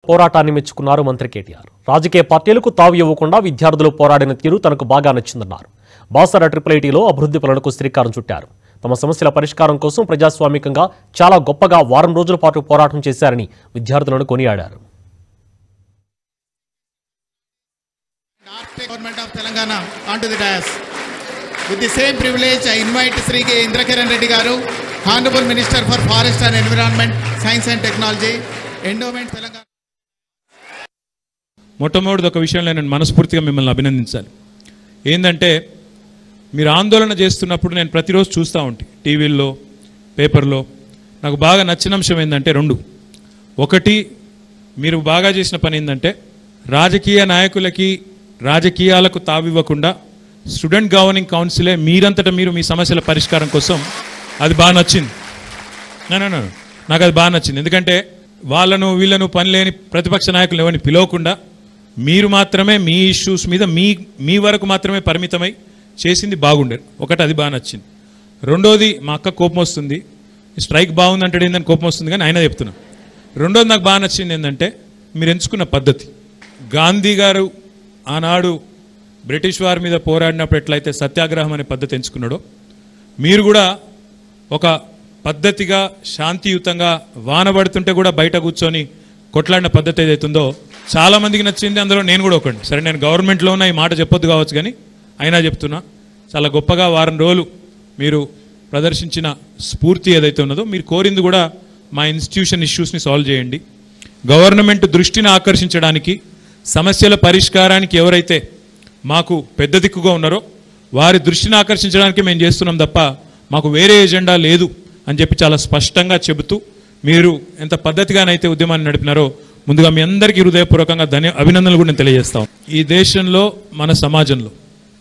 పోరాటాన్ని మెచ్చుకున్నారు మంత్రి కేటీఆర్ రాజకీయ పార్టీలకు తావు ఇవ్వకుండా విద్యార్థులు పోరాడిన తీరు తనకు బాగా నచ్చిందన్నారు బాసర ట్రిపుల్ ఐటీలో అభివృద్ధి పనులకు శ్రీకారం చుట్టారు తమ సమస్యల పరిష్కారం కోసం ప్రజాస్వామికంగా చాలా గొప్పగా వారం రోజుల పాటు పోరాటం చేశారని విద్యార్థులను కొనియాడారు Ask the government of Telangana onto the dais. With the same privilege, I invite Sri K. Indrakiran Reddy Garu, Honorable Minister for Forest and Environment, Science and Technology, Endowment Telangana. మొట్టమొదటి ఒక విషయంలో నేను మనస్ఫూర్తిగా మిమ్మల్ని అభినందించాలి ఏంటంటే మీరు ఆందోళన చేస్తున్నప్పుడు నేను ప్రతిరోజు చూస్తూ ఉంటా టీవీల్లో పేపర్లో నాకు బాగా నచ్చిన అంశం ఏంటంటే రెండు ఒకటి మీరు బాగా చేసిన పని ఏంటంటే రాజకీయ నాయకులకి రాజకీయాలకు తావివ్వకుండా స్టూడెంట్ గవర్నింగ్ కౌన్సిలే మీరంతటా మీరు మీ సమస్యల పరిష్కారం కోసం అది బాగా నచ్చింది నా, నా, నా. నాకు అది బాగా నచ్చింది ఎందుకంటే వాళ్ళను వీళ్ళను పని లేని ప్రతిపక్ష నాయకులు ఎవరిని పిలవకుండా మీరు మాత్రమే మీ ఇష్యూస్ మీద మీ మీ వరకు మాత్రమే పరిమితమై చేసింది బాగుండేది ఒకటి అది బాగా నచ్చింది రెండోది మా అక్క కోపం వస్తుంది ఈ స్ట్రైక్ బాగుందంటే ఏందని కోపం వస్తుంది కానీ ఆయన చెప్తున్నా రెండోది నాకు బాగా నచ్చింది ఏంటంటే మీరు ఎంచుకున్న పద్ధతి గాంధీ గారు ఆనాడు బ్రిటిష్ వారి మీద పోరాడినప్పుడు ఎట్లయితే సత్యాగ్రహం అనే పద్ధతి ఎంచుకున్నాడో మీరు కూడా ఒక పద్ధతిగా శాంతియుతంగా వాన పడుతుంటే కూడా బయట కూర్చొని కొట్లాడిన పద్ధతి ఏదైతుందో చాలా మందికి నచ్చింది అందులో నేను కూడా ఒకటి సరే నేను గవర్నమెంట్లో ఉన్న ఈ మాట చెప్పొద్దు కావచ్చు కానీ అయినా చెప్తున్నా చాలా గొప్పగా వారం రోజులు మీరు ప్రదర్శించిన స్ఫూర్తి ఏదైతే ఉన్నదో మీరు కోరింది కూడా మా ఇన్స్టిట్యూషన్ ఇష్యూస్ని సాల్వ్ చేయండి గవర్నమెంట్ దృష్టిని ఆకర్షించడానికి సమస్యల పరిష్కారానికి ఎవరైతే మాకు పెద్ద దిక్కుగా ఉన్నారో వారి దృష్టిని ఆకర్షించడానికి మేము చేస్తున్నాం తప్ప మాకు వేరే ఎజెండా లేదు అని చెప్పి చాలా స్పష్టంగా చెబుతూ మీరు ఎంత పద్ధతిగానైతే ఉద్యమాన్ని నడిపినారో ముందుగా మీ అందరికీ హృదయపూర్వకంగా ధన్య అభినందనలు కూడా నేను తెలియజేస్తాం ఈ దేశంలో మన సమాజంలో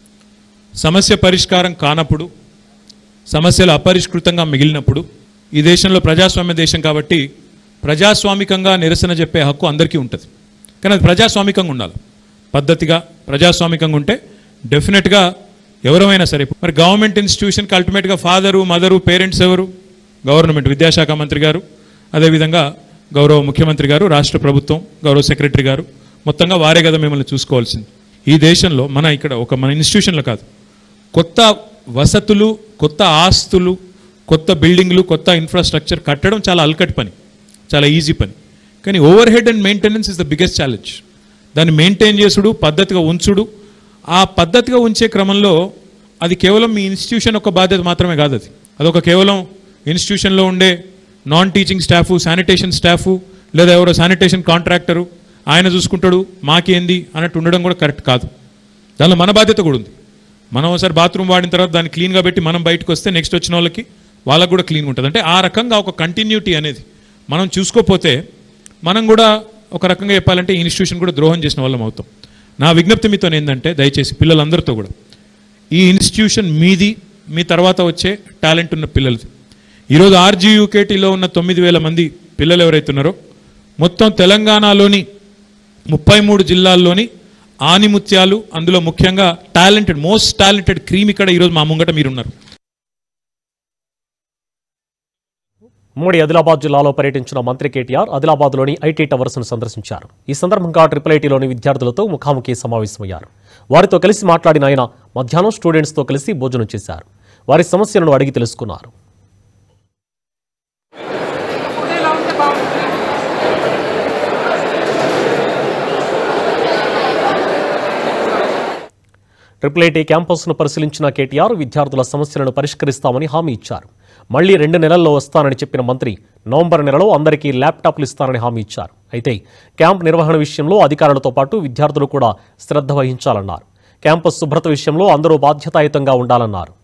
సమస్య పరిష్కారం కానప్పుడు సమస్యలు అపరిష్కృతంగా మిగిలినప్పుడు ఈ దేశంలో ప్రజాస్వామ్య దేశం కాబట్టి ప్రజాస్వామికంగా నిరసన చెప్పే హక్కు అందరికీ ఉంటుంది కానీ అది ప్రజాస్వామికంగా ఉండాలి పద్ధతిగా ప్రజాస్వామికంగా ఉంటే డెఫినెట్గా ఎవరమైనా సరే మరి గవర్నమెంట్ ఇన్స్టిట్యూషన్కి అల్టిమేట్గా ఫాదరు మదరు పేరెంట్స్ ఎవరు గవర్నమెంట్ విద్యాశాఖ మంత్రి గారు అదేవిధంగా గౌరవ ముఖ్యమంత్రి గారు రాష్ట్ర ప్రభుత్వం గౌరవ సెక్రటరీ గారు మొత్తంగా వారే కదా మిమ్మల్ని చూసుకోవాల్సింది ఈ దేశంలో మన ఇక్కడ ఒక మన ఇన్స్టిట్యూషన్లో కాదు కొత్త వసతులు కొత్త ఆస్తులు కొత్త బిల్డింగ్లు కొత్త ఇన్ఫ్రాస్ట్రక్చర్ కట్టడం చాలా అల్కట్ పని చాలా ఈజీ పని కానీ overhead and maintenance is the biggest challenge దాన్ని మెయింటైన్ చేసుడు పద్ధతిగా ఉంచుడు ఆ పద్ధతిగా ఉంచే క్రమంలో అది కేవలం మీ ఇన్స్టిట్యూషన్ ఒక బాధ్యత మాత్రమే కాదు అది అదొక కేవలం ఇన్స్టిట్యూషన్లో ఉండే non teaching staff sanitation staff లేదా ఎవరో శానిటేషన్ కాంట్రాక్టరు ఆయన చూసుకుంటాడు మాకేంది అన్నట్టు ఉండడం కూడా కరెక్ట్ కాదు దానిలో మన బాధ్యత కూడా ఉంది మనం ఒకసారి బాత్రూమ్ వాడిన తర్వాత దాన్ని క్లీన్గా పెట్టి మనం బయటకు వస్తే నెక్స్ట్ వచ్చిన వాళ్ళకి వాళ్ళకు కూడా క్లీన్గా ఉంటుంది అంటే ఆ రకంగా ఒక కంటిన్యూటీ అనేది మనం చూసుకోపోతే మనం కూడా ఒక రకంగా చెప్పాలంటే ఈ ఇన్స్టిట్యూషన్ కూడా ద్రోహం చేసిన వాళ్ళం అవుతాం నా విజ్ఞప్తి మీతో ఏంటంటే దయచేసి పిల్లలందరితో కూడా ఈ ఇన్స్టిట్యూషన్ మీది మీ తర్వాత వచ్చే టాలెంట్ ఉన్న పిల్లలది ఈరోజు ఆర్జీయూకేటీలో ఉన్న తొమ్మిది వేల మంది పిల్లలు ఎవరైతే ఉన్నారో మొత్తం తెలంగాణలోని ముప్పై మూడు జిల్లాల్లోని ఆనిముత్యాలు అందులో ముఖ్యంగా టాలెంటెడ్ మోస్ట్ టాలెంటెడ్ క్రీమ్ ఇక్కడ ఈరోజు మా ముంగట మీరున్నారు ఉమ్మడి ఆదిలాబాద్ జిల్లాలో పర్యటించిన మంత్రి కేటీఆర్ ఆదిలాబాద్లోని ఐటీ టవర్స్ను సందర్శించారు ఈ సందర్భంగా ట్రిపుల్ ఐటీలోని విద్యార్థులతో ముఖాముఖి సమావేశమయ్యారు వారితో కలిసి మాట్లాడిన ఆయన మధ్యాహ్నం స్టూడెంట్స్తో కలిసి భోజనం చేశారు వారి సమస్యలను అడిగి తెలుసుకున్నారు ట్రిపుల్ ఐటీ క్యాంపస్ను పరిశీలించిన కేటీఆర్ విద్యార్థుల సమస్యలను పరిష్కరిస్తామని హామీ ఇచ్చారు మళ్లీ రెండు నెలల్లో వస్తానని చెప్పిన మంత్రి నవంబర్ నెలలో అందరికీ ల్యాప్టాప్లు ఇస్తానని హామీ ఇచ్చారు అయితే క్యాంప్ నిర్వహణ విషయంలో అధికారులతో పాటు విద్యార్థులు కూడా శ్రద్ధ వహించాలన్నారు క్యాంపస్ శుభ్రత విషయంలో అందరూ బాధ్యతాయుతంగా ఉండాలన్నారు